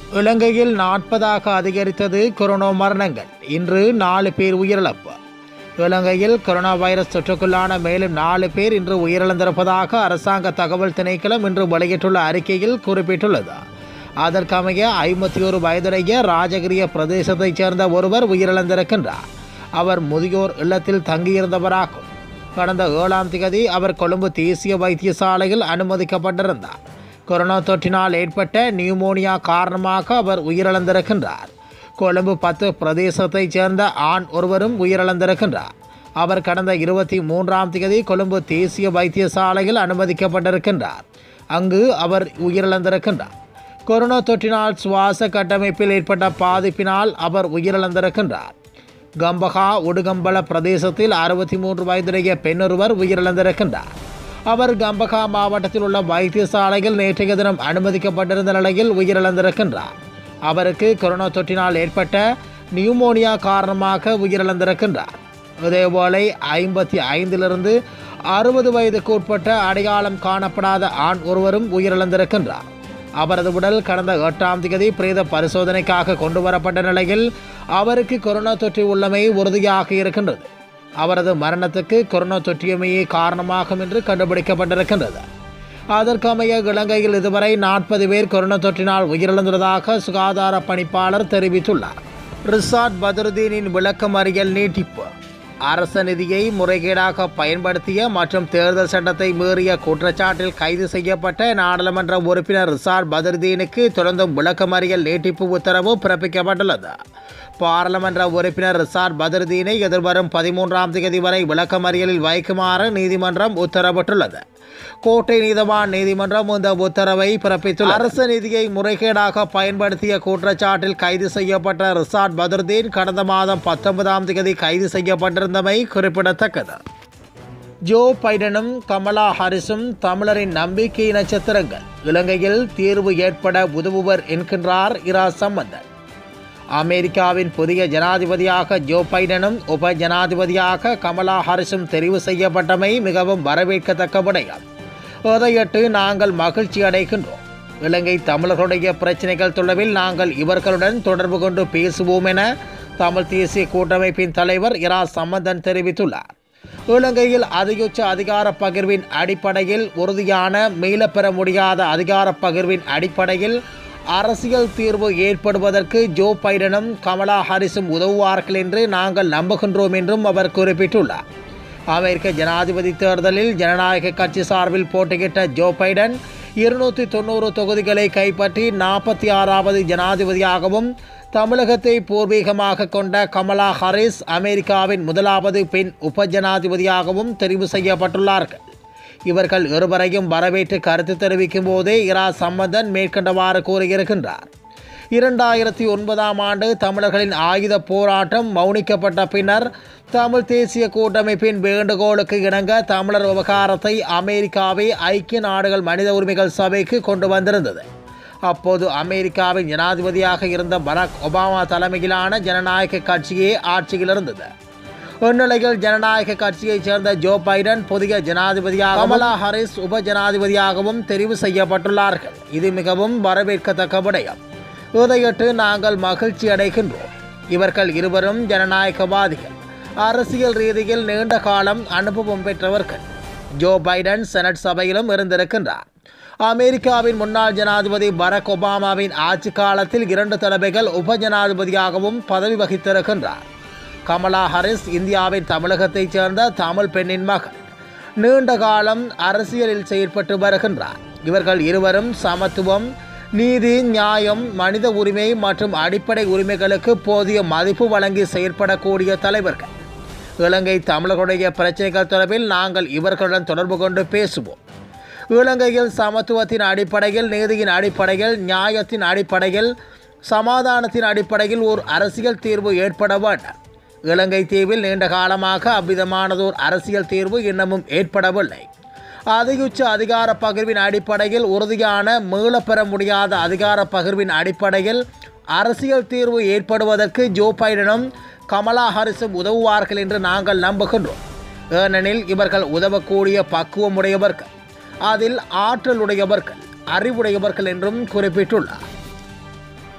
இலங்கையில் நாற்பதாக அதிகரித்தது கொரோனா மரணங்கள் இன்று நாலு பேர் உயிரிழப்பு இலங்கையில் கொரோனா வைரஸ் தொற்றுக்குள்ளான மேலும் நாலு பேர் இன்று உயிரிழந்திருப்பதாக அரசாங்க தகவல் திணைக்களம் இன்று வெளியிட்டுள்ள அறிக்கையில் குறிப்பிட்டுள்ளது அதற்கமைய ஐம்பத்தி ஒரு வயதுடைய ராஜகிரிய பிரதேசத்தைச் சேர்ந்த ஒருவர் உயிரிழந்திருக்கின்றார் அவர் முதியோர் இல்லத்தில் தங்கியிருந்தவராகும் கடந்த ஏழாம் திகதி அவர் கொழும்பு தேசிய வைத்தியசாலையில் அனுமதிக்கப்பட்டிருந்தார் கொரோனா தொற்றினால் ஏற்பட்ட நியூமோனியா காரணமாக அவர் உயிரிழந்திருக்கின்றார் கொழும்பு பத்து பிரதேசத்தைச் சேர்ந்த ஆண் ஒருவரும் உயிரிழந்திருக்கின்றார் அவர் கடந்த இருபத்தி மூன்றாம் தேதி கொழும்பு தேசிய வைத்தியசாலையில் அனுமதிக்கப்பட்டிருக்கின்றார் அங்கு அவர் உயிரிழந்திருக்கின்றார் கொரோனா தொற்றினால் சுவாச கட்டமைப்பில் ஏற்பட்ட பாதிப்பினால் அவர் உயிரிழந்திருக்கின்றார் கம்பகா உடுகம்பல பிரதேசத்தில் அறுபத்தி மூன்று வயதுடைய பெண்ணொருவர் உயிரிழந்திருக்கின்றார் அவர் கம்பகா மாவட்டத்தில் உள்ள வைத்தியசாலையில் நேற்றைய தினம் அனுமதிக்கப்பட்டிருந்த நிலையில் உயிரிழந்திருக்கின்றார் அவருக்கு கொரோனா தொற்றினால் ஏற்பட்ட நியூமோனியா காரணமாக உயிரிழந்திருக்கின்றார் இதேபோல ஐம்பத்தி ஐந்திலிருந்து அறுபது வயதுக்கு உட்பட்ட அடையாளம் காணப்படாத ஆண் ஒருவரும் உயிரிழந்திருக்கின்றார் அவரது உடல் கடந்த எட்டாம் தேதி பிரேத பரிசோதனைக்காக கொண்டு வரப்பட்ட நிலையில் அவருக்கு கொரோனா தொற்று உள்ளமை உறுதியாக இருக்கின்றது அவரது மரணத்துக்கு கொரோனா தொற்றியமையே காரணமாகும் என்று கண்டுபிடிக்கப்பட்டிருக்கின்றது அதற்கமைய இலங்கையில் இதுவரை நாற்பது பேர் கொரோனா தொற்றினால் உயிரிழந்துள்ளதாக சுகாதார பணிப்பாளர் தெரிவித்துள்ளார் ரிசார்ட் பதருதீனின் விளக்கமறியல் நீட்டிப்பு அரச நிதியை முறைகேடாக பயன்படுத்திய மற்றும் தேர்தல் சட்டத்தை மீறிய குற்றச்சாட்டில் கைது செய்யப்பட்ட நாடாளுமன்ற உறுப்பினர் ரிசார்ட் பதருதீனுக்கு தொடர்ந்தும் விளக்கமறியல் நீட்டிப்பு உத்தரவு பிறப்பிக்கப்பட்டுள்ளது பாராளுமன்ற உறுப்பினர் ரிசார்ட் பதருதீனை எதிர்வரும் பதிமூன்றாம் தேதி வரை விளக்கமறியலில் வைக்குமாறு நீதிமன்றம் உத்தரவிட்டுள்ளது கோட்டை நீதவான் நீதிமன்றம் இந்த உத்தரவை பிறப்பித்துள்ளது அரசு நிதியை முறைகேடாக பயன்படுத்திய குற்றச்சாட்டில் கைது செய்யப்பட்ட ரிசார்ட் பதருதீன் கடந்த மாதம் பத்தொன்பதாம் தேதி கைது செய்யப்பட்டிருந்தமை குறிப்பிடத்தக்கது ஜோ பைடனும் கமலா ஹாரிஸும் தமிழரின் நம்பிக்கை நட்சத்திரங்கள் இலங்கையில் தீர்வு ஏற்பட உதவுவர் என்கின்றார் இரா சம்பந்தன் அமெரிக்காவின் புதிய ஜனாதிபதியாக ஜோ பைடனும் உப ஜனாதிபதியாக கமலா ஹாரிஸும் தெரிவு செய்யப்பட்டமை மிகவும் வரவேற்கத்தக்க விடயம் இதையிட்டு நாங்கள் மகிழ்ச்சி அடைகின்றோம் இலங்கை தமிழர்களுடைய பிரச்சனைகள் தொடர்பில் நாங்கள் இவர்களுடன் தொடர்பு கொண்டு பேசுவோம் என தமிழ் தேசிய கூட்டமைப்பின் தலைவர் இரா சம்பந்தன் தெரிவித்துள்ளார் இலங்கையில் அதிகுச்ச அதிகார பகிர்வின் அடிப்படையில் உறுதியான மீளப்பெற முடியாத அதிகார பகிர்வின் அடிப்படையில் அரசியல் தீர்வு ஏற்படுவதற்கு ஜோ பைடனும் கமலா ஹாரிஸும் உதவுவார்கள் என்று நாங்கள் நம்புகின்றோம் என்றும் அவர் குறிப்பிட்டுள்ளார் அமெரிக்க ஜனாதிபதி தேர்தலில் ஜனநாயக கட்சி சார்பில் போட்டியிட்ட ஜோ பைடன் இருநூற்றி தொண்ணூறு தொகுதிகளை கைப்பற்றி நாற்பத்தி ஆறாவது ஜனாதிபதியாகவும் தமிழகத்தை பூர்வீகமாக கொண்ட கமலா ஹாரிஸ் அமெரிக்காவின் முதலாவது பெண் உப ஜனாதிபதியாகவும் தெரிவு செய்யப்பட்டுள்ளார்கள் இவர்கள் இருவரையும் வரவேற்று கருத்து தெரிவிக்கும் போதே இரா சம்பந்தன் மேற்கண்டவாறு கூறியிருக்கின்றார் இரண்டாயிரத்தி ஒன்பதாம் ஆண்டு தமிழர்களின் ஆயுத போராட்டம் மௌனிக்கப்பட்ட பின்னர் தமிழ் தேசிய கூட்டமைப்பின் வேண்டுகோளுக்கு இணங்க தமிழர் விவகாரத்தை அமெரிக்காவை ஐக்கிய நாடுகள் மனித உரிமைகள் சபைக்கு கொண்டு வந்திருந்தது அப்போது அமெரிக்காவின் ஜனாதிபதியாக இருந்த பராக் ஒபாமா தலைமையிலான ஜனநாயக கட்சியே ஆட்சியில் இருந்தது இந்நிலையில் ஜனநாயக கட்சியைச் சேர்ந்த ஜோ பைடன் புதிய ஜனாதிபதியாக கமலா ஹாரிஸ் உப ஜனாதிபதியாகவும் தெரிவு செய்யப்பட்டுள்ளார்கள் இது மிகவும் வரவேற்கத்தக்க விடயம் இதையிட்டு நாங்கள் மகிழ்ச்சி அடைகின்றோம் இவர்கள் இருவரும் ஜனநாயகவாதிகள் அரசியல் ரீதியில் நீண்ட காலம் அனுபவம் பெற்றவர்கள் ஜோ பைடன் செனட் சபையிலும் இருந்திருக்கின்றார் அமெரிக்காவின் முன்னாள் ஜனாதிபதி பராக் ஒபாமாவின் ஆட்சி காலத்தில் இரண்டு தடவைகள் உப ஜனாதிபதியாகவும் பதவி வகித்திருக்கின்றார் கமலா ஹாரிஸ் இந்தியாவின் தமிழகத்தைச் சேர்ந்த தமிழ் பெண்ணின் மகள் நீண்ட காலம் அரசியலில் செயற்பட்டு வருகின்றார் இவர்கள் இருவரும் சமத்துவம் நீதி நியாயம் மனித உரிமை மற்றும் அடிப்படை உரிமைகளுக்கு போதிய மதிப்பு வழங்கி செயற்படக்கூடிய தலைவர்கள் இலங்கை தமிழர்களுடைய பிரச்சனைகள் தொடர்பில் நாங்கள் இவர்களுடன் தொடர்பு கொண்டு பேசுவோம் இலங்கையில் சமத்துவத்தின் அடிப்படையில் நீதியின் அடிப்படையில் நியாயத்தின் அடிப்படையில் சமாதானத்தின் அடிப்படையில் ஒரு அரசியல் தீர்வு ஏற்பட வேண்டும் இலங்கை தீவில் நீண்ட காலமாக அவ்விதமானதோர் அரசியல் தீர்வு இன்னமும் ஏற்படவில்லை அதிகுச்ச அதிகார பகிர்வின் அடிப்படையில் உறுதியான மீளப்பெற முடியாத அதிகார பகிர்வின் அடிப்படையில் அரசியல் தீர்வு ஏற்படுவதற்கு ஜோ பைடனும் கமலா ஹாரிஸும் உதவுவார்கள் என்று நாங்கள் நம்புகின்றோம் ஏனெனில் இவர்கள் உதவக்கூடிய பக்குவமுடையவர்கள் அதில் ஆற்றலுடையவர்கள் அறிவுடையவர்கள் என்றும் குறிப்பிட்டுள்ளார்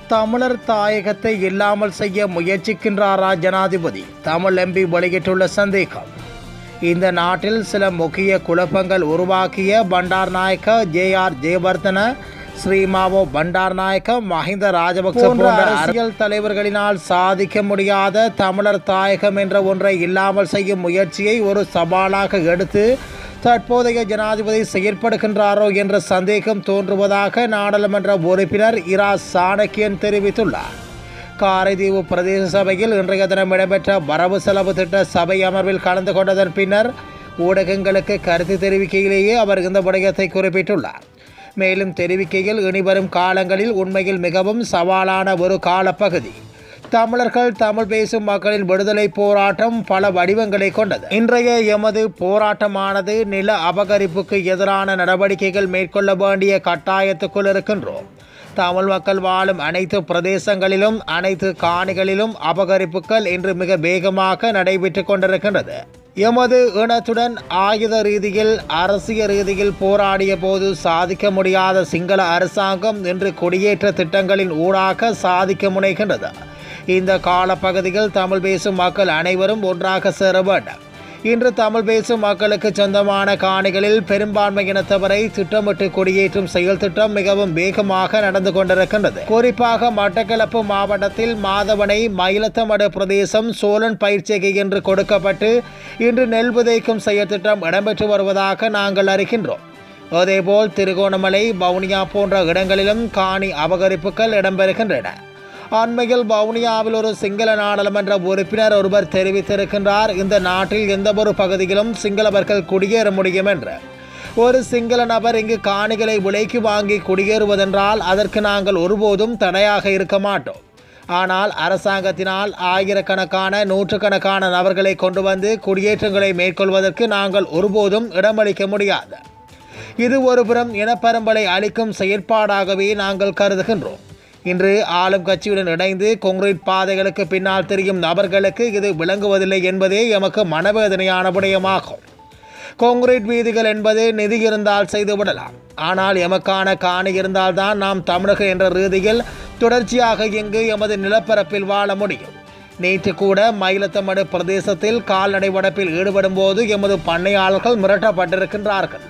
தமிழர் தாயகத்தை இல்லாமல் செய்ய முயற்சிக்கின்றாரா ஜனாதிபதி தமிழ் எம்பி வெளியிட்டுள்ள சந்தேகம் இந்த நாட்டில் சில முக்கிய குழப்பங்கள் உருவாக்கிய Bandaranaike J R Jayewardene Sirimavo Bandaranaike Mahinda Rajapaksa போன்ற அரசியல் தலைவர்களினால் சாதிக்க முடியாத தமிழர் தாயகம் என்ற ஒன்றை இல்லாமல் செய்யும் முயற்சியை ஒரு சவாலாக எடுத்து தற்போதைய ஜனாதிபதி செயற்படுகின்றாரோ என்ற சந்தேகம் தோன்றுவதாக நாடாளுமன்ற உறுப்பினர் இரா சாணக்கியன் தெரிவித்துள்ளார் காரைதீவு பிரதேச சபையில் இன்றைய தினம் இடம்பெற்ற வரவு செலவு திட்ட சபை அமர்வில் கலந்து கொண்டதன் பின்னர் ஊடகங்களுக்கு கருத்து தெரிவிக்கையிலேயே அவர் இந்த விடயத்தை குறிப்பிட்டுள்ளார் மேலும் தெரிவிக்கையில் இனிவரும் காலங்களில் உண்மையில் மிகவும் சவாலான ஒரு காலப்பகுதி தமிழர்கள் தமிழ் பேசும் மக்களின் விடுதலை போராட்டம் பல வடிவங்களை கொண்டது இன்றைய எமது போராட்டமானது நில அபகரிப்புக்கு எதிரான நடவடிக்கைகள் மேற்கொள்ள வேண்டிய கட்டாயத்துக்குள் இருக்கின்றோம் தமிழ் மக்கள் வாழும் அனைத்து பிரதேசங்களிலும் அனைத்து காணிகளிலும் அபகரிப்புகள் இன்று மிக வேகமாக நடைபெற்று கொண்டிருக்கின்றது எமது இனத்துடன் ஆயுத ரீதியில் அரசியல் ரீதியில் போராடிய போது சாதிக்க முடியாத சிங்கள அரசாங்கம் இன்று குடியேற்ற திட்டங்களின் ஊடாக சாதிக்க முனைகின்றது இந்த காலப்பகுதியில் தமிழ் பேசும் மக்கள் அனைவரும் ஒன்றாக சேர வேண்டும் இன்று தமிழ் பேசும் மக்களுக்கு சொந்தமான காணிகளில் பெரும்பான்மை இனத்தவரை திட்டமிட்டு குடியேற்றும் செயல் திட்டம் மிகவும் வேகமாக நடந்து கொண்டிருக்கின்றது குறிப்பாக மட்டக்களப்பு மாவட்டத்தில் மாதவனை மயிலத்தமடு பிரதேசம் சோழன் பயிற்சிகை என்று கொடுக்கப்பட்டு இன்று நெல் விதைக்கும் செயல் திட்டம் இடம்பெற்று வருவதாக நாங்கள் அறிகின்றோம் அதேபோல் திருகோணமலை வவுனியா போன்ற இடங்களிலும் காணி அபகரிப்புகள் இடம்பெறுகின்றன அண்மையில் வவுனியாவில் ஒரு சிங்கள நாடாளுமன்ற உறுப்பினர் ஒருவர் தெரிவித்திருக்கின்றார் இந்த நாட்டில் எந்த ஒரு பகுதியிலும் சிங்களவர்கள் குடியேற முடியும் என்று ஒரு சிங்கள நபர் இங்கு காணிகளை விலைக்கு வாங்கி குடியேறுவதென்றால் அதற்கு நாங்கள் ஒருபோதும் தடையாக இருக்க மாட்டோம் ஆனால் அரசாங்கத்தினால் ஆயிரக்கணக்கான நூற்றுக்கணக்கான நபர்களை கொண்டு வந்து குடியேற்றங்களை மேற்கொள்வதற்கு நாங்கள் ஒருபோதும் இடமளிக்க முடியாது இது ஒருபுறம் இனப்பரம்பலை அளிக்கும் செயற்பாடாகவே நாங்கள் கருதுகின்றோம் இன்று ஆளும் கட்சியுடன் இணைந்து கொங்கிரீட் பாதைகளுக்கு பின்னால் தெரியும் நபர்களுக்கு இது விளங்குவதில்லை என்பதே எமக்கு மனவேதனையான விடயமாகும் கொங்கிரீட் வீதிகள் என்பது நிதி இருந்தால் செய்துவிடலாம் ஆனால் எமக்கான காணி இருந்தால்தான் நாம் தமிழக என்ற ரீதியில் தொடர்ச்சியாக இங்கு எமது நிலப்பரப்பில் வாழ முடியும் நேற்று கூட மயிலத்தமடு பிரதேசத்தில் கால்நடை வளர்ப்பில் ஈடுபடும் போது எமது பண்ணையாளர்கள் மிரட்டப்பட்டிருக்கின்றார்கள்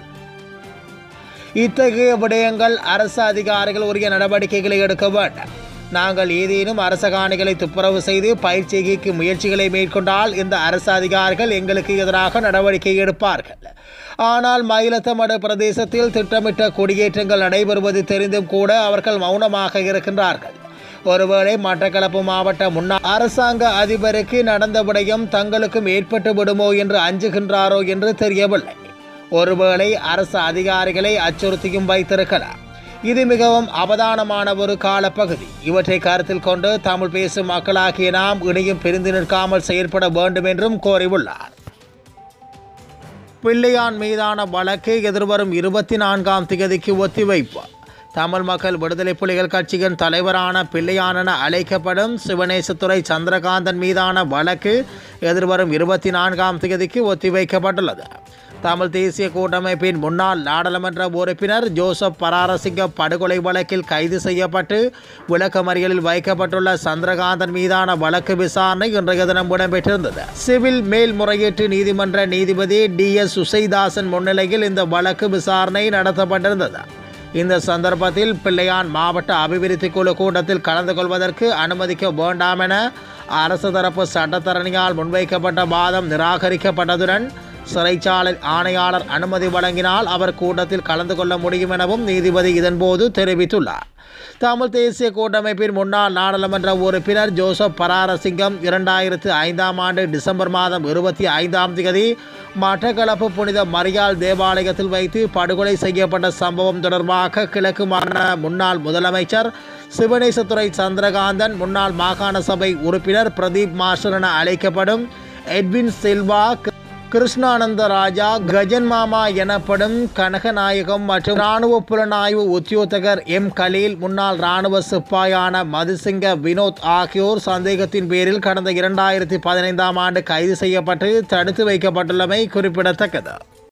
இத்தகைய விடயங்கள் அரசு அதிகாரிகள் உரிய நடவடிக்கைகளை எடுக்க வேண்டும் நாங்கள் ஏதேனும் அரச காணிகளை துப்புரவு செய்து பயிற்சிகைக்கு முயற்சிகளை மேற்கொண்டால் இந்த அரசு அதிகாரிகள் எங்களுக்கு எதிராக நடவடிக்கை எடுப்பார்கள் ஆனால் மயிலத்தமடு பிரதேசத்தில் திட்டமிட்ட குடியேற்றங்கள் நடைபெறுவது தெரிந்தும் கூட அவர்கள் மௌனமாக இருக்கின்றார்கள் ஒருவேளை மட்டக்களப்பு மாவட்ட முன்னாள் அரசாங்க அதிபருக்கு நடந்த விடயம் தங்களுக்கும் ஏற்பட்டு விடுமோ என்று அஞ்சுகின்றாரோ என்று தெரியவில்லை ஒருவேளை அரசு அதிகாரிகளை அச்சுறுத்தியும் வைத்திருக்கலாம் இது மிகவும் அவதானமான ஒரு காலப்பகுதி இவற்றை கருத்தில் கொண்டு தமிழ் பேசும் மக்களாகிய நாம் இனியும் பிரிந்து நிற்காமல் செயற்பட வேண்டும் என்றும் கோரியுள்ளார் பிள்ளையான் மீதான வழக்கு எதிர்வரும் இருபத்தி நான்காம் தேதிக்கு ஒத்திவைப்பு தமிழ் மக்கள் விடுதலை புலிகள் கட்சியின் தலைவரான பிள்ளையான் என அழைக்கப்படும் சிவனேசத்துறை சந்திரகாந்தன் மீதான வழக்கு எதிர்வரும் இருபத்தி நான்காம் தேதிக்கு ஒத்திவைக்கப்பட்டுள்ளது தமிழ் தேசிய கூட்டமைப்பின் முன்னாள் நாடாளுமன்ற உறுப்பினர் ஜோசப் பராரசிங்க படுகொலை வழக்கில் கைது செய்யப்பட்டு விளக்கமறியலில் வைக்கப்பட்டுள்ள சந்திரகாந்தன் மீதான வழக்கு விசாரணை இன்றைய தினம் இடம்பெற்றிருந்தது சிவில் மேல்முறையீட்டு நீதிமன்ற நீதிபதி டி எஸ் சுசைதாசன் முன்னிலையில் இந்த வழக்கு விசாரணை நடத்தப்பட்டிருந்தது இந்த சந்தர்ப்பத்தில் பிள்ளையான் மாவட்ட அபிவிருத்தி குழு கூட்டத்தில் கலந்து கொள்வதற்கு அனுமதிக்க வேண்டாம் என அரசு தரப்பு சட்டத்தரணியால் முன்வைக்கப்பட்ட வாதம் நிராகரிக்கப்பட்டதுடன் சிறைச்சாலை ஆணையாளர் அனுமதி வழங்கினால் அவர் கூட்டத்தில் கலந்து கொள்ள முடியும் எனவும் நீதிபதி இதன்போது தெரிவித்துள்ளார் தமிழ் தேசிய கூட்டமைப்பின் முன்னாள் நாடாளுமன்ற உறுப்பினர் ஜோசப் பராரசிங்கம் இரண்டாயிரத்து ஐந்தாம் ஆண்டு டிசம்பர் மாதம் இருபத்தி ஐந்தாம் தேதி மட்டக்களப்பு புனித மரியாள் தேவாலயத்தில் வைத்து படுகொலை செய்யப்பட்ட சம்பவம் தொடர்பாக கிழக்கு மாகாண முன்னாள் முதலமைச்சர் சிவனேசத்துறை சந்திரகாந்தன் முன்னாள் மாகாண சபை உறுப்பினர் பிரதீப் மாஸ்டர் என அழைக்கப்படும் எட்வின் சில்வா கிருஷ்ணானந்த ராஜா கஜன் மாமா எனப்படும் கனகநாயகம் மற்றும் இராணுவ புலனாய்வு உத்தியோகர் எம் கலீல் முன்னாள் இராணுவ சிப்பாயான மதுசிங்க வினோத் ஆகியோர் சந்தேகத்தின் பேரில் கடந்த இரண்டாயிரத்தி பதினைந்தாம் ஆண்டு கைது செய்யப்பட்டு தடுத்து வைக்கப்பட்டுள்ளமை குறிப்பிடத்தக்கது